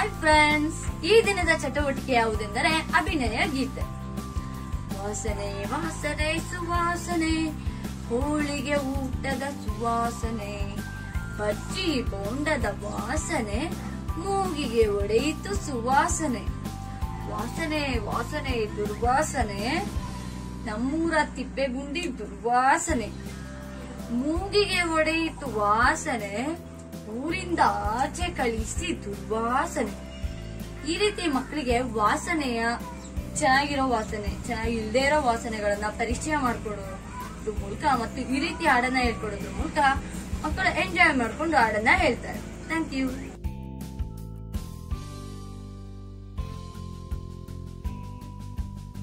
hi friends ಈ ದಿನದ ಚಟುವಟಿಕೆ ಯಾವುದೆಂದರೆ ಅಭಿನಯ ಗೀತೆ ವಾಸನೆ ವಾಸನೆ ಸುವಾಸನೆ ಹೋಳಿಗೆ ಊಟದ ಸುವಾಸನೆ ಬಜ್ಜಿ ಬೋಂಡದ ವಾಸನೆ ಮೂಗಿಗೆ ಒಡೆಯಿತು ಸುವಾಸನೆ ವಾಸನೆ ವಾಸನೆ ದುರ್ವಾಸನೆ ನಮ್ಮೂರ ತಿಪ್ಪೆಗುಂಡಿ ದುರ್ವಾಸನೆ ಮೂಗಿಗೆ ಒಡೆಯಿತು ವಾಸನೆ ಊರಿಂದ ಆಚೆ ಕಳಿಸಿ ದುರ್ವಾಸನೆ ಈ ರೀತಿ ಮಕ್ಕಳಿಗೆ ವಾಸನೆಯ ಚೆನ್ನಾಗಿರೋ ವಾಸನೆ ಚೆನ್ನಾಗಿ ಇಲ್ದೇ ಇರೋ ವಾಸನೆಗಳನ್ನ ಪರಿಚಯ ಮಾಡ್ಕೊಡೋದ್ರ ಮೂಲಕ ಮತ್ತು ಈ ರೀತಿ ಹಾಡನ್ನ ಹೇಳ್ಕೊಡೋದ್ರ ಮೂಲಕ ಮಕ್ಕಳು ಎಂಜಾಯ್ ಮಾಡ್ಕೊಂಡು ಹಾಡನ್ನ ಹೇಳ್ತಾರೆ ಥ್ಯಾಂಕ್ ಯು